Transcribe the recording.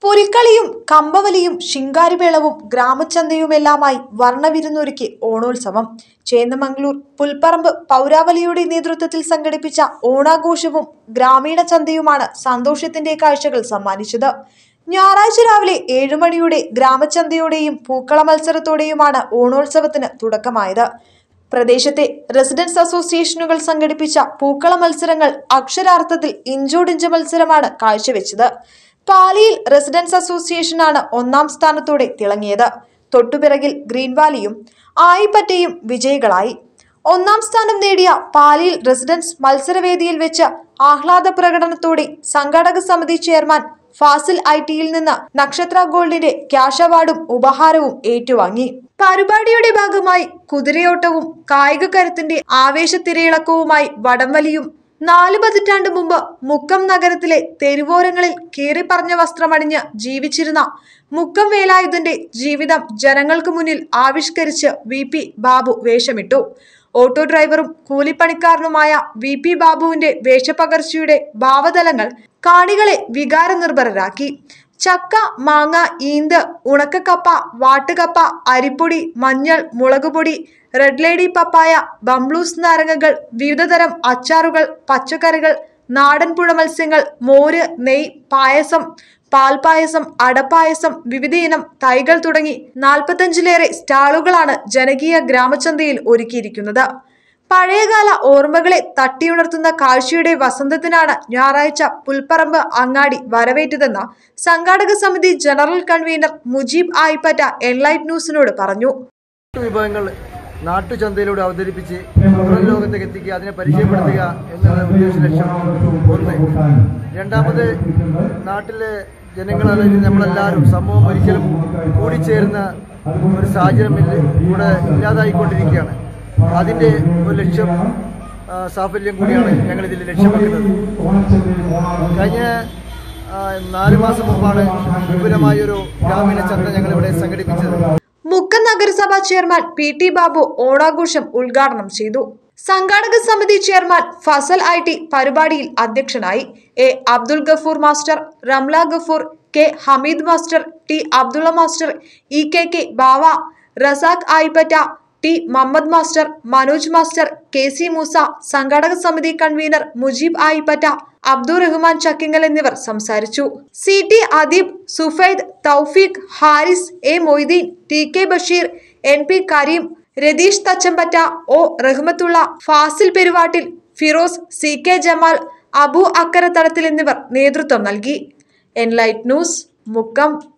പുലിക്കളിയും കമ്പവലിയും ശിങ്കാരിമേളവും ഗ്രാമചന്തയുമെല്ലാമായി വർണ്ണവിരുന്നൊരുക്കി ഓണോത്സവം ചേന്നമംഗളൂർ പുൽപ്പറമ്പ് പൗരാവലിയുടെ നേതൃത്വത്തിൽ സംഘടിപ്പിച്ച ഓണാഘോഷവും ഗ്രാമീണ ചന്തയുമാണ് സന്തോഷത്തിന്റെ കാഴ്ചകൾ സമ്മാനിച്ചത് ഞായറാഴ്ച രാവിലെ ഏഴുമണിയുടെ ഗ്രാമചന്തയോടെയും പൂക്കള മത്സരത്തോടെയുമാണ് ഓണോത്സവത്തിന് തുടക്കമായത് പ്രദേശത്തെ റെസിഡൻസ് അസോസിയേഷനുകൾ സംഘടിപ്പിച്ച പൂക്കള മത്സരങ്ങൾ അക്ഷരാർത്ഥത്തിൽ ഇഞ്ചോടിഞ്ച് മത്സരമാണ് കാഴ്ചവെച്ചത് പാലിയിൽ റെസിഡൻസ് അസോസിയേഷനാണ് ഒന്നാം സ്ഥാനത്തോടെ തിളങ്ങിയത് തൊട്ടുപിറകിൽ ഗ്രീൻ വാലിയും ആയിപ്പറ്റയും വിജയികളായി ഒന്നാം സ്ഥാനം നേടിയ പാലിയിൽ റെസിഡൻസ് മത്സരവേദിയിൽ വെച്ച് ആഹ്ലാദ പ്രകടനത്തോടെ സംഘാടക സമിതി ചെയർമാൻ ഫാസിൽ ഐ ടിയിൽ നിന്ന് നക്ഷത്ര ഗോൾഡിന്റെ ക്യാഷ് അവാർഡും ഉപഹാരവും ഏറ്റുവാങ്ങി പരിപാടിയുടെ ഭാഗമായി കുതിരയോട്ടവും കായിക കരുത്തിന്റെ ആവേശത്തിരയിളക്കവുമായി വടംവലിയും നാല് പതിറ്റാണ്ട് മുമ്പ് മുക്കം നഗരത്തിലെ തെരുവോരങ്ങളിൽ കീറിപ്പറഞ്ഞ വസ്ത്രമണിഞ്ഞ് ജീവിച്ചിരുന്ന മുക്കം വേലായുധന്റെ ജീവിതം ജനങ്ങൾക്ക് മുന്നിൽ ആവിഷ്കരിച്ച് വി പി ബാബു വേഷമിട്ടു ഓട്ടോ ഡ്രൈവറും കൂലിപ്പണിക്കാരനുമായ വി പി ബാബുവിന്റെ വേഷപ്പകർച്ചയുടെ ഭാവതലങ്ങൾ കാണികളെ വികാരനിർഭരരാക്കി ചക്ക മാങ്ങ ഈന്ത് ഉണക്കക്കപ്പ വാട്ടുകപ്പ അരിപ്പൊടി മഞ്ഞൾ മുളകുപൊടി റെഡ് ലേഡി പപ്പായ ബംബ്ലൂസ് നാരങ്ങകൾ വിവിധതരം അച്ചാറുകൾ പച്ചക്കറികൾ നാടൻ പുഴ മത്സ്യങ്ങൾ മോര് നെയ് പായസം പാൽപായസം അടപ്പായസം വിവിധയിനം തൈകൾ തുടങ്ങി നാൽപ്പത്തഞ്ചിലേറെ സ്റ്റാളുകളാണ് ജനകീയ ഗ്രാമചന്തയിൽ ഒരുക്കിയിരിക്കുന്നത് പഴയകാല ഓർമ്മകളെ തട്ടിയുണർത്തുന്ന കാഴ്ചയുടെ വസന്തത്തിനാണ് ഞായറാഴ്ച പുൽപ്പറമ്പ് അങ്ങാടി വരവേറ്റതെന്ന് സംഘാടക സമിതി general convener Mujeeb Ayippatta Enlight ന്യൂസിനോട് പറഞ്ഞു വിഭവങ്ങൾ നാട്ടുചന്തയിലൂടെ അവതരിപ്പിച്ച് പുറം ലോകത്തേക്ക് എത്തിക്കുക അതിനെ പരിചയപ്പെടുത്തുക എന്നുള്ള ഉദ്ദേശ ലക്ഷ്യം ഒന്ന് രണ്ടാമത് നാട്ടിലെ ജനങ്ങൾ അല്ലെങ്കിൽ നമ്മളെല്ലാവരും സമൂഹം ഒരിക്കലും കൂടിച്ചേരുന്ന ഒരു സാഹചര്യം ഇല്ല- ഇവിടെ ഇല്ലാതായിക്കൊണ്ടിരിക്കുകയാണ് അതിൻ്റെ ഒരു ലക്ഷ്യം ആ, സാഫല്യം കൂടിയാണ് ഞങ്ങൾ ഇതിൽ ലക്ഷ്യം വെക്കുന്നത് കഴിഞ്ഞ ആ, നാല് മാസം മുമ്പാണ് വിപുലമായൊരു ഗ്രാമീണ ചന്ത ഞങ്ങളിവിടെ സംഘടിപ്പിച്ചത് മുക്കം നഗരസഭാ ചെയർമാൻ പി ടി ബാബു ഓണാഘോഷം ഉദ്ഘാടനം ചെയ്തു സംഘാടക സമിതി ചെയർമാൻ ഫസൽ ഐ ടി പരിപാടിയിൽ അധ്യക്ഷനായി A Abdul Gafoor master Ramla Gafoor K Hameed master T Abdulla master E K K Bava Razak Ayippatta T Muhammad master Manoj master K C Moosa സംഘാടക സമിതി കൺവീനർ മുജീബ് ആയിപ്പറ്റ അബ്ദുൾ റഹ്മാൻ ചക്കിങ്ങൽ എന്നിവർ സംസാരിച്ചു C T Adeeb Sufaid Thoufeeq Haris A Moideen T K Basheer N P Kareem Ratheesh Thachampatta O Rahmathulla Fasil Peruvattil Firoz C K Jamal Abu Akkarathadathil എന്നിവർ നേതൃത്വം നൽകി എൻലൈറ്റ് ന്യൂസ് മുക്കം